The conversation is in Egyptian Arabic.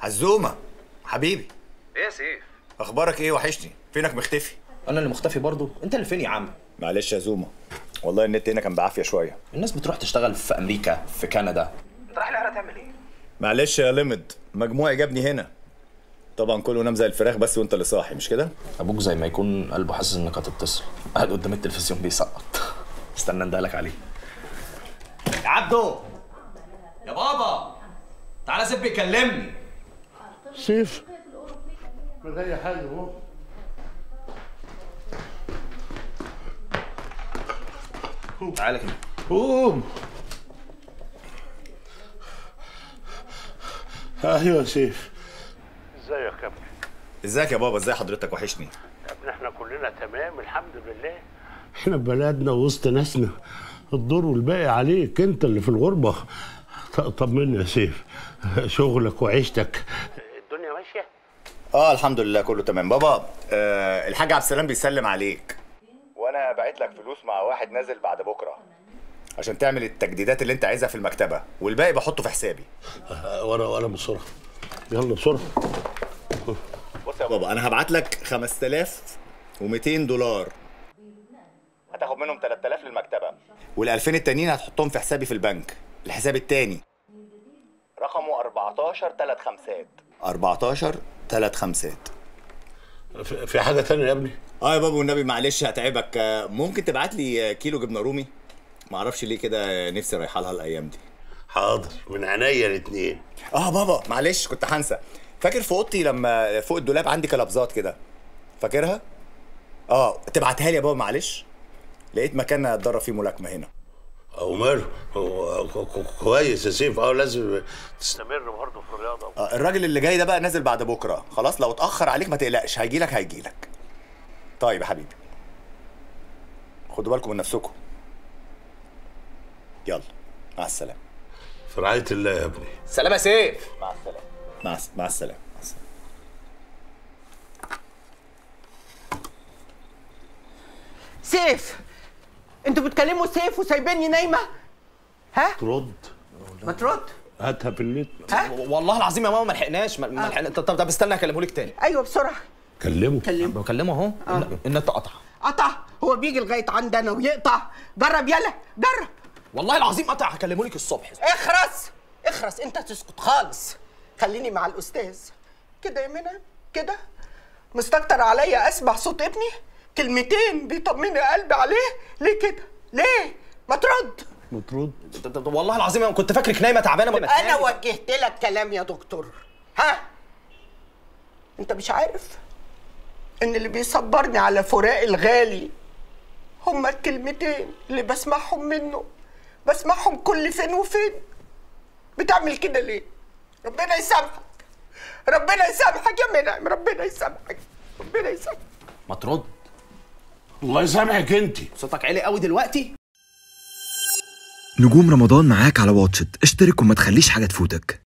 عزومه حبيبي ايه يا سيف اخبارك ايه وحشني فينك مختفي انا اللي مختفي برضو انت اللي فين يا عم معلش يا زومه والله النت هنا كان بعافيه شويه الناس بتروح تشتغل في امريكا في كندا انت رايح العراق تعمل ايه معلش يا لمد مجموعي جابني هنا طبعا كله نام زي الفراخ بس وانت اللي صاحي مش كده ابوك زي ما يكون قلبه حاسس انك هتتصل قاعد قدام التلفزيون بيسقط استنى اندهلك عليه يا عبدو يا بابا تعالى سيب يكلمني سيف من اي حاجه اهو تعالى كده قوم ايوه يا سيف ازيك يا ابني ازيك يا بابا ازاي حضرتك وحشني يا ابني احنا كلنا تمام الحمد لله احنا بلدنا وسط ناسنا الدور والباقي عليك انت اللي في الغربه ط- طمني يا سيف شغلك وعيشتك الدنيا ماشيه اه الحمد لله كله تمام بابا آه الحاج عبد السلام بيسلم عليك وانا باعت لك فلوس مع واحد نازل بعد بكره عشان تعمل التجديدات اللي انت عايزها في المكتبه والباقي بحطه في حسابي وانا وانا بسرعه يلا بسرعه بص يا بابا انا هبعت لك 5200 دولار هتاخد منهم 3000 للمكتبه وال 2000 التانيين هتحطهم في حسابي في البنك الحساب التاني رقمه 14 3 خمسات 14 3 خمسات في في حاجه تانية يا ابني اه يا بابا والنبي معلش هتعبك آه، ممكن تبعت لي آه، كيلو جبنه رومي معرفش ليه كده نفسي رايحه لها الايام دي حاضر من عينيا الاتنين اه بابا معلش كنت هنسى فاكر في اوضتي لما فوق الدولاب عندي كلابزات كده فاكرها اه تبعتها لي يا بابا معلش لقيت مكان اتدرب فيه ملاكمه هنا او ماله هو كو- كو- كويس يا سيف اه لازم تستمر برضه في الرياضه آه الراجل اللي جاي ده بقى نازل بعد بكره خلاص لو اتاخر عليك ما تقلقش هيجي لك هيجي لك طيب يا حبيبي خدوا بالكم من نفسكم يلا مع السلامه في رعايه الله يا ابني سلام يا سيف مع السلامه مع الس- مع السلامه مع السلامه سيف انتوا بتكلموا سيف وسايبيني نايمه ها ترد ما ترد هاتها في النت ها والله العظيم يا ماما ما لحقناش ما ما لحقنا طب طب طب استنى اكلمه لك تاني ايوه بسرعه كلمه كلمه بكلمه اهو الن- النت قطع قطع هو بيجي لغايه عندنا ويقطع جرب يلا جرب والله العظيم قطع هكلمه لك الصبح اخرس اخرس انت تسكت خالص خليني مع الاستاذ كده يا منى كده مستكتر عليا اسمع صوت ابني كلمتين بيطمني قلبي عليه ليه كده ليه ما ترد ما ترد طب- طب- طب والله العظيم انا كنت فاكرك نايمه تعبانه ما انا تنامي. وجهت لك كلام يا دكتور ها انت مش عارف ان اللي بيصبرني على فراق الغالي هما الكلمتين اللي بسمعهم منه بسمعهم كل فين وفين بتعمل كده ليه ربنا يسامحك ربنا يسامحك يا منعم ربنا يسامحك ربنا يسامحك ما ترد الله يسامحك انت صوتك عالي قوي دلوقتي نجوم رمضان معاك على واتشت اشترك وما تخليش حاجة تفوتك